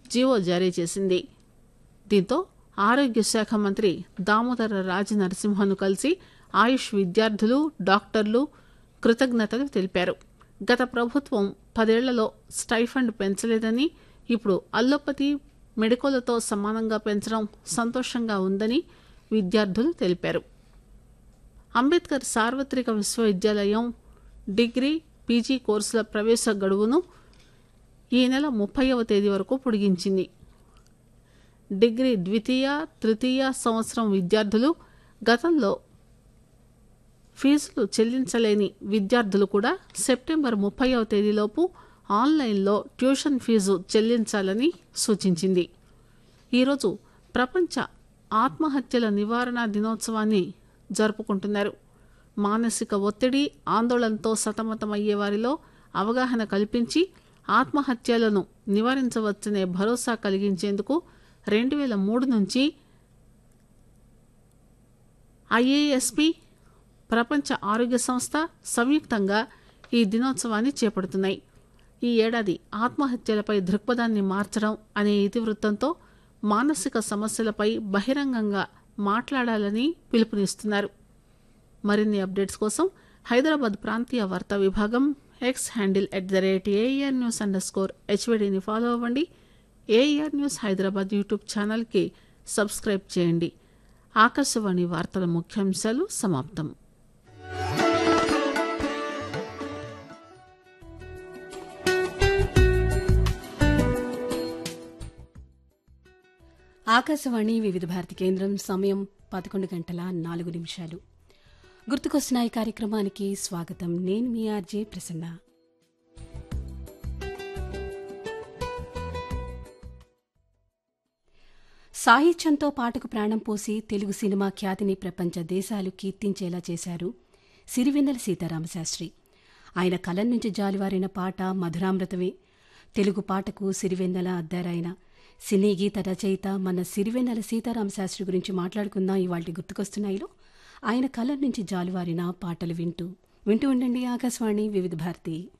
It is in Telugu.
జీవో జారీ చేసింది దీంతో ఆరోగ్య శాఖ మంత్రి దామోదర రాజ నరసింహన్ను కలిసి ఆయుష్ విద్యార్థులు డాక్టర్లు కృతజ్ఞతలు తెలిపారు గత ప్రభుత్వం పదేళ్లలో స్టైఫండ్ పెంచలేదని ఇప్పుడు అల్లోపతి మెడికోలతో సమానంగా పెంచడం సంతోషంగా ఉందని విద్యార్థులు తెలిపారు అంబేద్కర్ సార్వత్రిక విశ్వవిద్యాలయం డిగ్రీ పీజీ కోర్సుల ప్రవేశ గడువును ఈ నెల ముప్పైవ తేదీ వరకు పొడిగించింది డిగ్రీ ద్వితీయ తృతీయ సంవత్సరం విద్యార్థులు గతంలో ఫీజులు చెల్లించలేని విద్యార్థులు కూడా సెప్టెంబర్ ముప్పైవ తేదీలోపు ఆన్లైన్లో ట్యూషన్ ఫీజు చెల్లించాలని సూచించింది ఈరోజు ప్రపంచ ఆత్మహత్యల నివారణ దినోత్సవాన్ని జరుపుకుంటున్నారు మానసిక ఒత్తిడి ఆందోళనతో సతమతమయ్యే వారిలో అవగాహన కల్పించి ఆత్మహత్యలను నివారించవచ్చనే భరోసా కలిగించేందుకు రెండు వేల మూడు నుంచి ఐఏఎస్పి ప్రపంచ ఆరోగ్య సంస్థ సంయుక్తంగా ఈ దినోత్సవాన్ని చేపడుతున్నాయి ఈ ఏడాది ఆత్మహత్యలపై దృక్పథాన్ని మార్చడం అనే ఇతివృత్తంతో మానసిక సమస్యలపై బహిరంగంగా మాట్లాడాలని పిలుపునిస్తున్నారు మరిన్ని అప్డేట్స్ కోసం హైదరాబాద్ ప్రాంతీయ వార్తా విభాగం X handle at the rate AIR news underscore స్కోర్ హెచ్వీడీని ఫాలో అవ్వండి ఏఆర్ న్యూస్ హైదరాబాద్ యూట్యూబ్ ఛానల్కి సబ్స్క్రైబ్ చేయండి ఆకాశవాణి వార్తల ముఖ్యాంశాలు సమాప్తం ఆకాశవాణి వివిధ భారతి కేంద్రం సమయం పదకొండు గంటల నాలుగు నిమిషాలు గుర్తుకొస్తున్న ఈ కార్యక్రమానికి స్వాగతం నేను మీ ఆర్జే ప్రసన్న సాహిత్యంతో పాటకు ప్రాణం పోసి తెలుగు సినిమా ఖ్యాతిని ప్రపంచ దేశాలు కీర్తించేలా చేశారు సిరివెన్నెల సీతారామశాస్త్రి ఆయన కలం నుంచి జాలివారిన పాట మధురామృతమే తెలుగు పాటకు సిరివెన్నెల అద్దారాయన సినీ గీత రచయిత మన సిరివెన్నెల సీతారామశాస్త్రి గురించి మాట్లాడుకుందాం ఇవాళ గుర్తుకొస్తున్నాయిలో ఆయన కలం నుంచి జాలువారిన పాటలు వింటూ వింటూ ఉండండి ఆకాశవాణి వివిధ భారతి